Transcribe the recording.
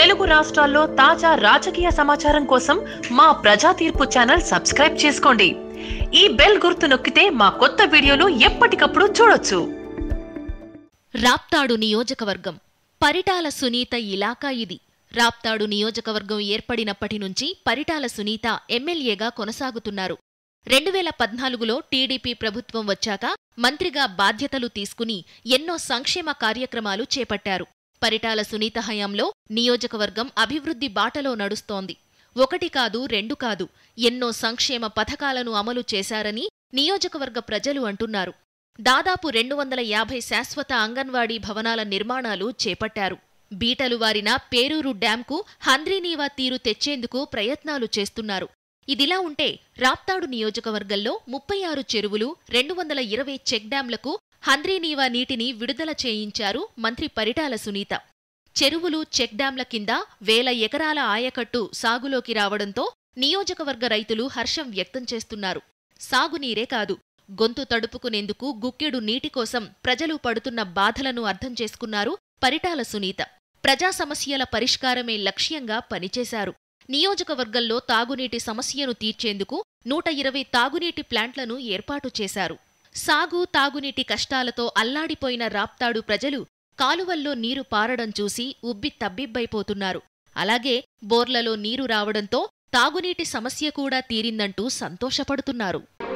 తెలుగు రాష్ట్రాల్లో తాజా రాజకీయ సమాచారం కోసం మా ప్రజా తీర్పు ఛానల్ సబ్స్క్రైబ్ చేసుకోండి ఈ బెల్ గుర్తు నొక్కితే మా కొత్త వీడియోలు ఎప్పటికప్పుడు చూడొచ్చు రాప్తాడు నియోజకవర్గం పరిటాల సునీత ఇలాకా ఇది రాప్తాడు నియోజకవర్గం ఏర్పడినప్పటి నుంచి పరిటాల సునీత ఎమ్మెల్యేగా కొనసాగుతున్నారు రెండు వేల పద్నాలుగులో టీడీపీ ప్రభుత్వం వచ్చాక మంత్రిగా బాధ్యతలు తీసుకుని ఎన్నో సంక్షేమ కార్యక్రమాలు చేపట్టారు పరిటాల సునీత హయాంలో నియోజకవర్గం అభివృద్ధి బాటలో నడుస్తోంది ఒకటి కాదు రెండు కాదు ఎన్నో సంక్షేమ పథకాలను అమలు చేశారని నియోజకవర్గ ప్రజలు అంటున్నారు దాదాపు రెండు వందల యాభై శాశ్వత అంగన్వాడీ భవనాల నిర్మాణాలు చేపట్టారు బీటలు వారిన పేరూరు డ్యాంకు హంద్రీనీవా తీరు తెచ్చేందుకు ప్రయత్నాలు చేస్తున్నారు ఇదిలా ఉంటే రాప్తాడు నియోజకవర్గంలో ముప్పై ఆరు చెరువులు రెండు వందల ఇరవై చెక్ డ్యాంలకు హంద్రీనీవా నీటిని విడుదల చేయించారు మంత్రి పరిటాల సునీత చెరువులు చెక్ డ్యాంల కింద వేల ఎకరాల ఆయకట్టు సాగులోకి రావడంతో నియోజకవర్గ రైతులు హర్షం వ్యక్తం చేస్తున్నారు సాగునీరే కాదు గొంతు తడుపుకునేందుకు గుక్కెడు నీటి కోసం ప్రజలు పడుతున్న బాధలను అర్థం చేసుకున్నారు పరిటాల సునీత ప్రజా సమస్యల పరిష్కారమే లక్ష్యంగా పనిచేశారు నియోజకవర్గంలో తాగునీటి సమస్యను తీర్చేందుకు నూట ఇరవై తాగునీటి ప్లాంట్లను ఏర్పాటు చేశారు సాగు తాగునీటి కష్టాలతో అల్లాడిపోయిన రాప్తాడు ప్రజలు కాలువల్లో నీరు పారడం చూసి ఉబ్బి తబ్బిబ్బైపోతున్నారు అలాగే బోర్లలో నీరు రావడంతో తాగునీటి సమస్య కూడా తీరిందంటూ సంతోషపడుతున్నారు